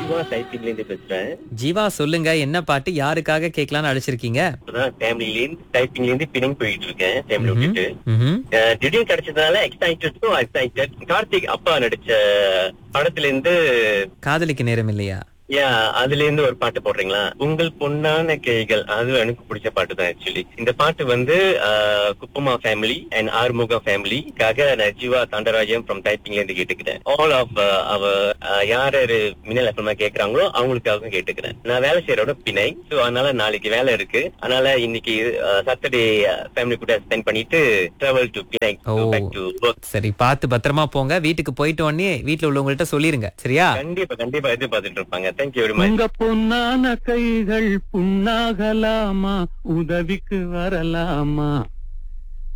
ஜீவா டைப்பிங்ல இருந்து பேசுறேன் ஜீவா சொல்லுங்க என்ன பாட்டு யாருக்காக கேட்கலாம்னு அழைச்சிருக்கீங்க இப்பதான் ஃபேமிலில இருந்து டைப்பிங்ல இருந்து பின்னிங் போயிட்டு இருக்கேன் ஃபேமிலி ம்ஹும். விட்டுட்டு ம்ஹும். அஹ், திடீர்னு கிடைச்சதுனால எக்ஸைட்டட் எக்ஸைட்டட் கார்த்திக் அப்பா நடிச்ச படத்துல இருந்து காதலிக்க நேரம் இல்லையா யா அதுல இருந்து ஒரு பாட்டு போடுறீங்களா உங்கள் பொன்னான கைகள் அது எனக்கு பிடிச்ச பாட்டு தான் ஆக்சுவலி இந்த பாட்டு வந்து அஹ், குப்பமா ஃபேமிலி அண்ட் ஆறுமுக ஃபேமிலிக்காக நான் ஜீவா தாண்டராஜம் ஃப்ரம் டைப்பிங்ல இருந்து கேட்டுக்கிறேன் ஆல் ஆஃப் அவ அஹ், யார் யாரு மின்னல் எப்பமா கேக்குறாங்களோ அவங்களுக்காக கேட்டுக்கிறேன் நான் வேலை செய்யறோட பிணை சோ அதனால நாளைக்கு வேலை இருக்கு அதனால இன்னைக்கு சாட்டர்டே ஃபேமிலி கூட ஸ்பெண்ட் பண்ணிட்டு டிராவல் டு பிணை ஓ. பேக் டு ஒர்க் சரி பார்த்து பத்திரமா போங்க வீட்டுக்கு போயிட்டு உடனே வீட்டுல உள்ளவங்கள்ட்ட சொல்லிருங்க சரியா கண்டிப்பா கண்டிப்பா எதிர்பார்த்துட்டு இருப்பாங்க தேங்க்யூ வெரி மச் உங்க பொன்னான கைகள் புண்ணாகலாமா உதவிக்கு வரலாமா